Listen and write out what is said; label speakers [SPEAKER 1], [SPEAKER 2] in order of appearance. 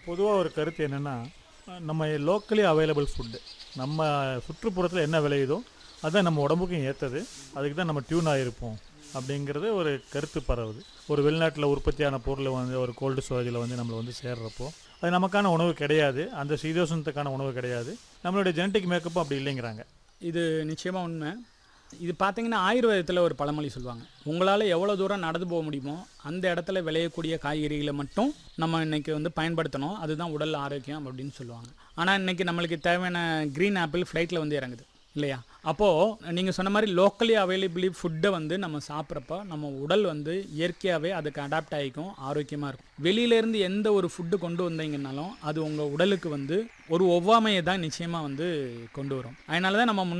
[SPEAKER 1] பொதுவாக ஒரு கருத்து என்னென்னா நம்ம லோக்கலி அவைலபிள் ஃபுட்டு நம்ம சுற்றுப்புறத்தில் என்ன விளையுதோ அதான் நம்ம உடம்புக்கும் ஏற்றது அதுக்கு தான் நம்ம டியூன் ஆகிருப்போம் அப்படிங்கிறது ஒரு கருத்து பரவுது ஒரு வெளிநாட்டில் உற்பத்தியான பொருள் வந்து ஒரு கோல்டு ஸ்டோரேஜில் வந்து நம்மளை வந்து சேர்றப்போ அது நமக்கான உணவு கிடையாது அந்த சீதோஷணத்துக்கான உணவு கிடையாது நம்மளுடைய ஜெனட்டிக் மேக்கப்பும் அப்படி இல்லைங்கிறாங்க
[SPEAKER 2] இது நிச்சயமாக உண்மை இது பார்த்தீங்கன்னா ஆயுர்வேதத்தில் ஒரு பழமொழி சொல்லுவாங்க உங்களால் எவ்வளோ தூரம் நடந்து போக முடியுமோ அந்த இடத்துல விளையக்கூடிய காய்கறிகளை மட்டும் நம்ம இன்னைக்கு வந்து பயன்படுத்தணும் அதுதான் உடல் ஆரோக்கியம் அப்படின்னு சொல்லுவாங்க ஆனால் இன்னைக்கு நம்மளுக்கு தேவையான க்ரீன் ஆப்பிள் ஃப்ளைட்டில் வந்து இறங்குது இல்லையா அப்போது நீங்கள் சொன்ன மாதிரி லோக்கலி அவைலபிளி ஃபுட்டை வந்து நம்ம சாப்பிட்றப்ப நம்ம உடல் வந்து இயற்கையாகவே அதுக்கு அடாப்ட் ஆகிக்கும் ஆரோக்கியமாக இருக்கும் வெளியிலேருந்து எந்த ஒரு ஃபுட்டு கொண்டு வந்தீங்கன்னாலும் அது உங்கள் உடலுக்கு வந்து ஒரு ஒவ்வாமையை தான் நிச்சயமாக வந்து கொண்டு வரும் அதனால தான் நம்ம